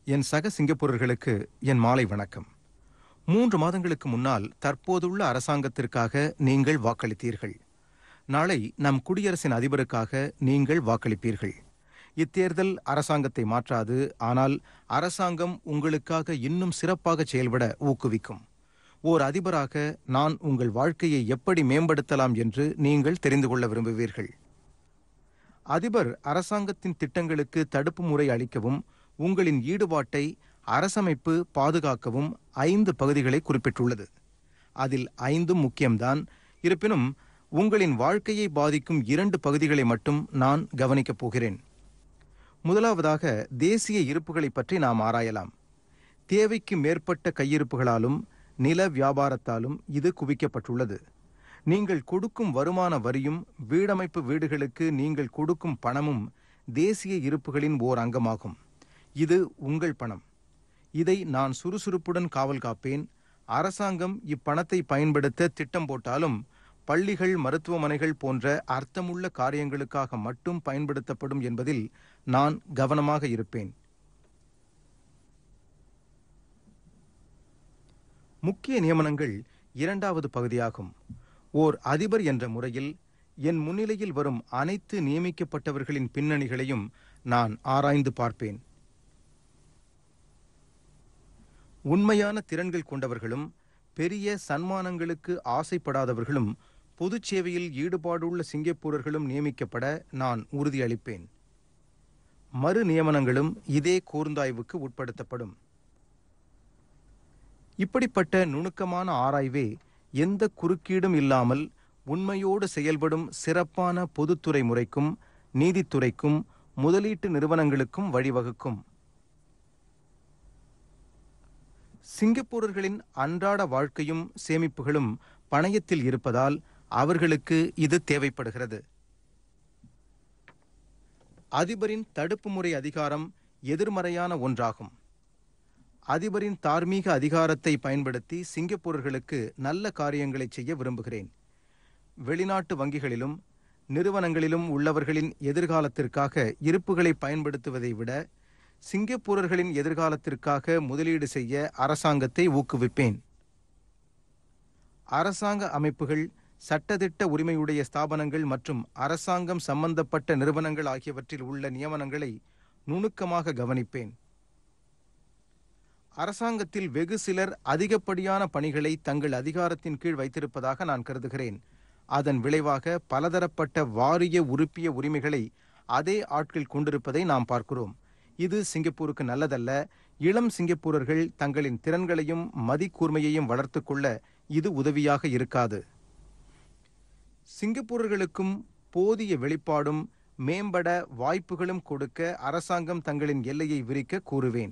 என் சக சிங்கப்பூரர்களுக்கு என் மாலை வணக்கம் மூன்று மாதங்களுக்கு முன்னால் தற்போதுள்ள அரசாங்கத்திற்காக நீங்கள் வாக்களித்தீர்கள் நாளை நம் குடியரசின் அதிபருக்காக நீங்கள் வாக்களிப்பீர்கள் இத்தேர்தல் அரசாங்கத்தை மாற்றாது ஆனால் அரசாங்கம் உங்களுக்காக இன்னும் சிறப்பாக செயல்பட ஊக்குவிக்கும் ஓர் அதிபராக நான் உங்கள் வாழ்க்கையை எப்படி மேம்படுத்தலாம் என்று நீங்கள் தெரிந்து கொள்ள விரும்புவீர்கள் அதிபர் அரசாங்கத்தின் திட்டங்களுக்கு தடுப்பு முறை அளிக்கவும் உங்களின் ஈடுபாட்டை அரசமைப்பு பாதுகாக்கவும் ஐந்து பகுதிகளை குறிப்பிட்டுள்ளது அதில் ஐந்தும் முக்கியம்தான் இருப்பினும் உங்களின் வாழ்க்கையை பாதிக்கும் இரண்டு பகுதிகளை மட்டும் நான் கவனிக்கப் போகிறேன் முதலாவதாக தேசிய இருப்புகளை பற்றி நாம் ஆராயலாம் தேவைக்கு மேற்பட்ட கையிருப்புகளாலும் நில வியாபாரத்தாலும் இது குவிக்கப்பட்டுள்ளது நீங்கள் கொடுக்கும் வருமான வரியும் வீடமைப்பு வீடுகளுக்கு நீங்கள் கொடுக்கும் பணமும் தேசிய இருப்புகளின் ஓர் அங்கமாகும் இது உங்கள் பணம் இதை நான் சுறுசுறுப்புடன் காவல் காப்பேன் அரசாங்கம் இப்பணத்தை பயன்படுத்த திட்டம் போட்டாலும் பள்ளிகள் மருத்துவமனைகள் போன்ற அர்த்தமுள்ள காரியங்களுக்காக மட்டும் பயன்படுத்தப்படும் என்பதில் நான் கவனமாக இருப்பேன் முக்கிய நியமனங்கள் இரண்டாவது பகுதியாகும் ஓர் அதிபர் என்ற முறையில் என் முன்னிலையில் வரும் அனைத்து நியமிக்கப்பட்டவர்களின் பின்னணிகளையும் நான் ஆராய்ந்து பார்ப்பேன் உண்மையான திறன்கள் கொண்டவர்களும் பெரிய சன்மானங்களுக்கு ஆசைப்படாதவர்களும் பொதுச் சேவையில் ஈடுபாடுள்ள சிங்கப்பூரர்களும் நியமிக்கப்பட நான் உறுதியளிப்பேன் மறு நியமனங்களும் இதே கூர்ந்தாய்வுக்கு உட்படுத்தப்படும் இப்படிப்பட்ட நுணுக்கமான ஆராய்வே எந்த குறுக்கீடும் இல்லாமல் உண்மையோடு செயல்படும் சிறப்பான பொதுத்துறை முறைக்கும் நீதித்துறைக்கும் முதலீட்டு நிறுவனங்களுக்கும் வழிவகுக்கும் சிங்கப்பூரர்களின் அன்றாட வாழ்க்கையும் சேமிப்புகளும் பணயத்தில் இருப்பதால் அவர்களுக்கு இது தேவைப்படுகிறது அதிபரின் தடுப்பு முறை அதிகாரம் எதிர்மறையான ஒன்றாகும் அதிபரின் தார்மீக அதிகாரத்தை பயன்படுத்தி சிங்கப்பூரர்களுக்கு நல்ல காரியங்களை செய்ய விரும்புகிறேன் வெளிநாட்டு வங்கிகளிலும் நிறுவனங்களிலும் உள்ளவர்களின் எதிர்காலத்திற்காக இருப்புகளை பயன்படுத்துவதை விட சிங்கப்பூரர்களின் எதிர்காலத்திற்காக முதலீடு செய்ய அரசாங்கத்தை ஊக்குவிப்பேன் அரசாங்க அமைப்புகள் சட்டதிட்ட உரிமையுடைய ஸ்தாபனங்கள் மற்றும் அரசாங்கம் சம்பந்தப்பட்ட நிறுவனங்கள் ஆகியவற்றில் உள்ள நியமனங்களை நுணுக்கமாக கவனிப்பேன் அரசாங்கத்தில் வெகு சிலர் அதிகப்படியான பணிகளை தங்கள் அதிகாரத்தின் கீழ் வைத்திருப்பதாக நான் கருதுகிறேன் அதன் விளைவாக பலதரப்பட்ட வாரிய உறுப்பிய உரிமைகளை அதே ஆட்கள் கொண்டிருப்பதை நாம் பார்க்கிறோம் இது சிங்கப்பூருக்கு நல்லதல்ல இளம் சிங்கப்பூரர்கள் தங்களின் திறன்களையும் மதிக்கூர்மையையும் வளர்த்துக் கொள்ள இது உதவியாக இருக்காது சிங்கப்பூரர்களுக்கும் போதிய வெளிப்பாடும் மேம்பட வாய்ப்புகளும் கொடுக்க அரசாங்கம் தங்களின் எல்லையை விரிக்க கூறுவேன்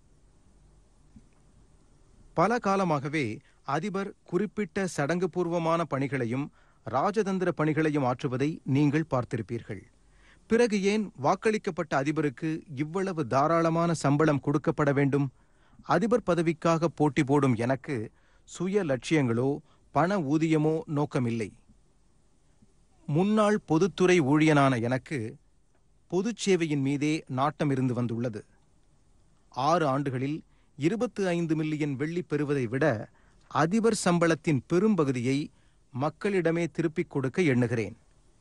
பல காலமாகவே அதிபர் குறிப்பிட்ட சடங்குபூர்வமான பணிகளையும் ராஜதந்திர பணிகளையும் ஆற்றுவதை நீங்கள் பார்த்திருப்பீர்கள் பிறகு ஏன் வாக்களிக்கப்பட்ட அதிபருக்கு இவ்வளவு தாராளமான சம்பளம் கொடுக்கப்பட வேண்டும் அதிபர் பதவிக்காக போட்டி போடும் எனக்கு சுய லட்சியங்களோ பண ஊதியமோ நோக்கமில்லை முன்னாள் பொதுத்துறை ஊழியனான எனக்கு பொதுச் சேவையின் மீதே நாட்டம் இருந்து வந்துள்ளது ஆறு ஆண்டுகளில் இருபத்து ஐந்து மில்லியன் வெள்ளி பெறுவதை விட அதிபர் சம்பளத்தின் பெரும்பகுதியை மக்களிடமே திருப்பிக் கொடுக்க எண்ணுகிறேன்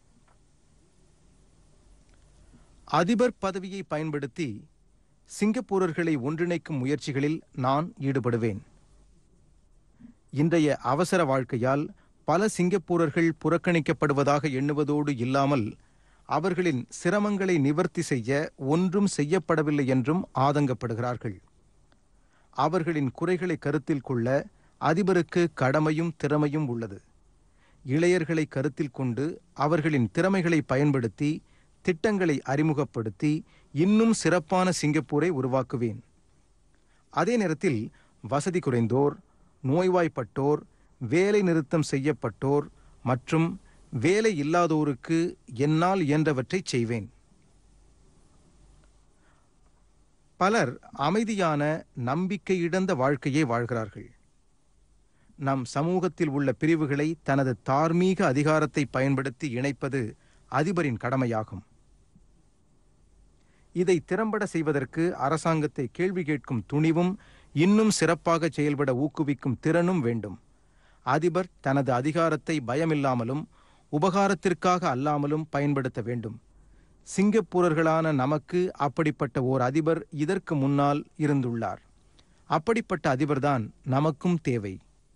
அதிபர் பதவியை பயன்படுத்தி சிங்கப்பூரர்களை ஒன்றிணைக்கும் முயற்சிகளில் நான் ஈடுபடுவேன் இன்றைய அவசர வாழ்க்கையால் பல சிங்கப்பூரர்கள் புறக்கணிக்கப்படுவதாக எண்ணுவதோடு இல்லாமல் அவர்களின் சிரமங்களை நிவர்த்தி செய்ய ஒன்றும் செய்யப்படவில்லை என்றும் ஆதங்கப்படுகிறார்கள் அவர்களின் குறைகளை கருத்தில் கொள்ள அதிபருக்கு கடமையும் திறமையும் உள்ளது இளையர்களை கருத்தில் கொண்டு அவர்களின் திறமைகளை பயன்படுத்தி திட்டங்களை அறிமுகப்படுத்தி இன்னும் சிறப்பான சிங்கப்பூரை உருவாக்குவேன் அதே நேரத்தில் வசதி குறைந்தோர் நோய்வாய்ப்பட்டோர் வேலை நிறுத்தம் செய்யப்பட்டோர் மற்றும் வேலை இல்லாதோருக்கு என்னால் இயன்றவற்றை செய்வேன் பலர் அமைதியான நம்பிக்கை இழந்த வாழ்க்கையை வாழ்கிறார்கள் நம் சமூகத்தில் உள்ள பிரிவுகளை தனது தார்மீக அதிகாரத்தை பயன்படுத்தி இணைப்பது அதிபரின் கடமையாகும் இதை திறம்பட செய்வதற்கு அரசாங்கத்தை கேள்வி கேட்கும் துணிவும் இன்னும் சிறப்பாக செயல்பட ஊக்குவிக்கும் திறனும் வேண்டும் அதிபர் தனது அதிகாரத்தை பயமில்லாமலும் உபகாரத்திற்காக அல்லாமலும் பயன்படுத்த வேண்டும் சிங்கப்பூரர்களான நமக்கு அப்படிப்பட்ட ஓர் அதிபர் இதற்கு முன்னால் இருந்துள்ளார் அப்படிப்பட்ட அதிபர்தான் நமக்கும் தேவை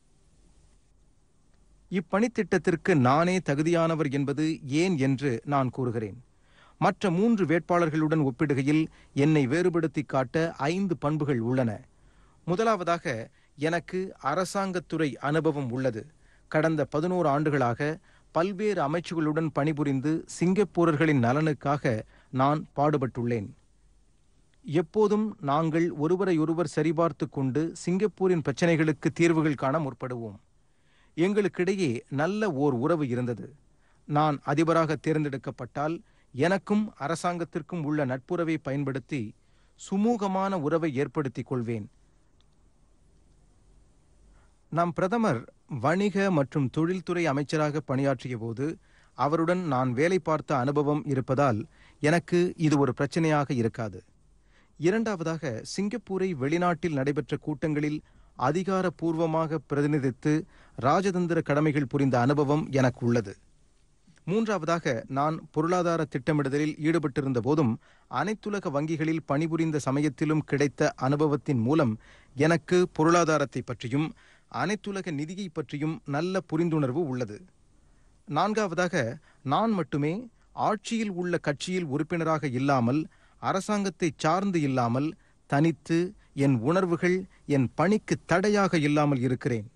இப்பணித்திட்டத்திற்கு நானே தகுதியானவர் என்பது ஏன் என்று நான் கூறுகிறேன் மற்ற மூன்று வேட்பாளர்களுடன் ஒப்பிடுகையில் என்னை வேறுபடுத்தி காட்ட ஐந்து பண்புகள் உள்ளன முதலாவதாக எனக்கு அரசாங்கத்துறை அனுபவம் உள்ளது கடந்த பதினோரு ஆண்டுகளாக பல்வேறு அமைச்சுகளுடன் பணிபுரிந்து சிங்கப்பூரர்களின் நலனுக்காக நான் பாடுபட்டுள்ளேன் எப்போதும் நாங்கள் ஒருவரையொருவர் சரிபார்த்து கொண்டு சிங்கப்பூரின் பிரச்சனைகளுக்கு தீர்வுகள் காண முற்படுவோம் எங்களுக்கிடையே நல்ல ஓர் உறவு இருந்தது நான் அதிபராக தேர்ந்தெடுக்கப்பட்டால் எனக்கும் அரசாங்கத்திற்கும் உள்ள நட்புறவை பயன்படுத்தி சுமூகமான உறவை ஏற்படுத்திக் கொள்வேன் நம் பிரதமர் வணிக மற்றும் தொழில்துறை அமைச்சராக பணியாற்றிய போது அவருடன் நான் வேலை பார்த்த அனுபவம் இருப்பதால் எனக்கு இது ஒரு பிரச்சனையாக இருக்காது இரண்டாவதாக சிங்கப்பூரை வெளிநாட்டில் நடைபெற்ற கூட்டங்களில் அதிகாரப்பூர்வமாக பிரதிநிதித்து ராஜதந்திர கடமைகள் புரிந்த அனுபவம் எனக்கு உள்ளது மூன்றாவதாக நான் பொருளாதார திட்டமிடுதலில் ஈடுபட்டிருந்த போதும் அனைத்துலக வங்கிகளில் பணிபுரிந்த சமயத்திலும் கிடைத்த அனுபவத்தின் மூலம் எனக்கு பொருளாதாரத்தை பற்றியும் அனைத்துலக நிதியை பற்றியும் நல்ல புரிந்துணர்வு உள்ளது நான்காவதாக நான் மட்டுமே ஆட்சியில் உள்ள கட்சியில் உறுப்பினராக இல்லாமல் அரசாங்கத்தை சார்ந்து இல்லாமல் தனித்து என் உணர்வுகள் என் பணிக்கு தடையாக இல்லாமல் இருக்கிறேன்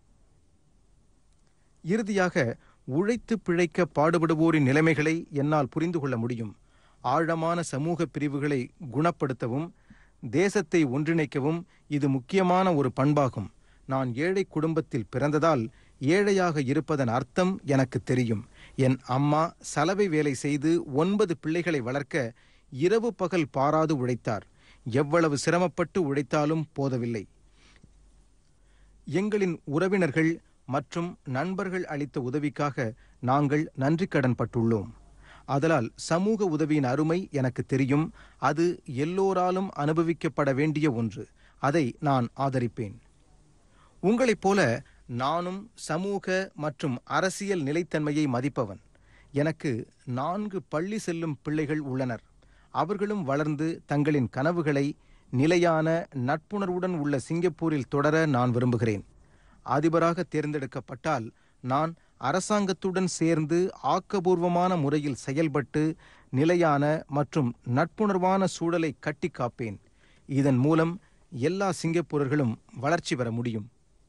இறுதியாக உழைத்து பிழைக்க பாடுபடுவோரின் நிலைமைகளை என்னால் புரிந்து கொள்ள முடியும் ஆழமான சமூக பிரிவுகளை குணப்படுத்தவும் தேசத்தை ஒன்றிணைக்கவும் இது முக்கியமான ஒரு பண்பாகும் நான் ஏழை குடும்பத்தில் பிறந்ததால் ஏழையாக இருப்பதன் அர்த்தம் எனக்கு தெரியும் என் அம்மா சலவை வேலை செய்து ஒன்பது பிள்ளைகளை வளர்க்க இரவு பகல் பாராது உழைத்தார் எவ்வளவு சிரமப்பட்டு உழைத்தாலும் போதவில்லை எங்களின் உறவினர்கள் மற்றும் நண்பர்கள் அளித்த உதவிக்காக நாங்கள் நன்றி கடன் பட்டுள்ளோம் அதலால் சமூக உதவியின் அருமை எனக்கு தெரியும் அது எல்லோராலும் அனுபவிக்கப்பட வேண்டிய ஒன்று அதை நான் ஆதரிப்பேன் உங்களைப் போல நானும் சமூக மற்றும் அரசியல் நிலைத்தன்மையை மதிப்பவன் எனக்கு நான்கு பள்ளி செல்லும் பிள்ளைகள் உள்ளனர் அவர்களும் வளர்ந்து தங்களின் கனவுகளை நிலையான நட்புணர்வுடன் உள்ள சிங்கப்பூரில் தொடர நான் விரும்புகிறேன் அதிபராக தேர்ந்தெடுக்கப்பட்டால் நான் அரசாங்கத்துடன் சேர்ந்து ஆக்கபூர்வமான முறையில் செயல்பட்டு நிலையான மற்றும் நட்புணர்வான சூழலை கட்டி காப்பேன் இதன் மூலம் எல்லா சிங்கப்பூரர்களும் வளர்ச்சி பெற முடியும்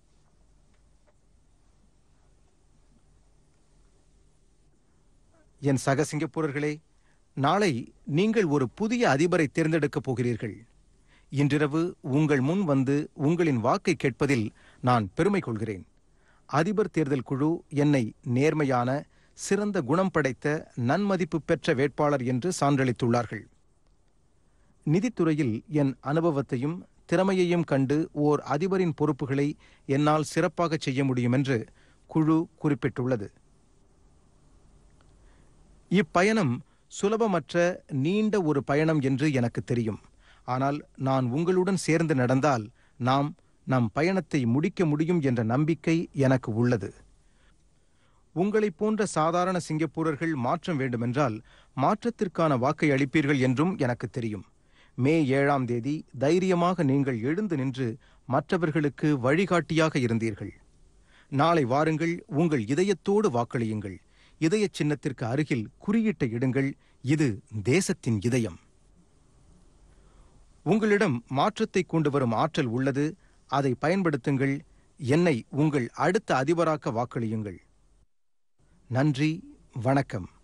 என் சக சிங்கப்பூரர்களே நாளை நீங்கள் ஒரு புதிய அதிபரை தேர்ந்தெடுக்கப் போகிறீர்கள் இன்றிரவு உங்கள் முன் வந்து உங்களின் வாக்கை கேட்பதில் நான் பெருமை கொள்கிறேன் அதிபர் தேர்தல் குழு என்னை நேர்மையான சிறந்த குணம் படைத்த நன்மதிப்பு பெற்ற வேட்பாளர் என்று சான்றளித்துள்ளார்கள் நிதித்துறையில் என் அனுபவத்தையும் திறமையையும் கண்டு ஓர் அதிபரின் பொறுப்புகளை என்னால் சிறப்பாக செய்ய முடியும் என்று குழு குறிப்பிட்டுள்ளது இப்பயணம் சுலபமற்ற நீண்ட ஒரு பயணம் என்று எனக்கு தெரியும் ஆனால் நான் உங்களுடன் சேர்ந்து நடந்தால் நாம் நம் பயணத்தை முடிக்க முடியும் என்ற நம்பிக்கை எனக்கு உள்ளது உங்களைப் போன்ற சாதாரண சிங்கப்பூரர்கள் மாற்றம் வேண்டுமென்றால் மாற்றத்திற்கான வாக்கை அளிப்பீர்கள் என்றும் எனக்கு தெரியும் மே ஏழாம் தேதி தைரியமாக நீங்கள் எழுந்து நின்று மற்றவர்களுக்கு வழிகாட்டியாக இருந்தீர்கள் நாளை வாருங்கள் உங்கள் இதயத்தோடு வாக்களியுங்கள் இதய சின்னத்திற்கு அருகில் குறியீட்டை இடுங்கள் இது தேசத்தின் இதயம் உங்களிடம் மாற்றத்தை கொண்டு வரும் ஆற்றல் உள்ளது அதை பயன்படுத்துங்கள் என்னை உங்கள் அடுத்த அதிபராக்க வாக்களியுங்கள் நன்றி வணக்கம்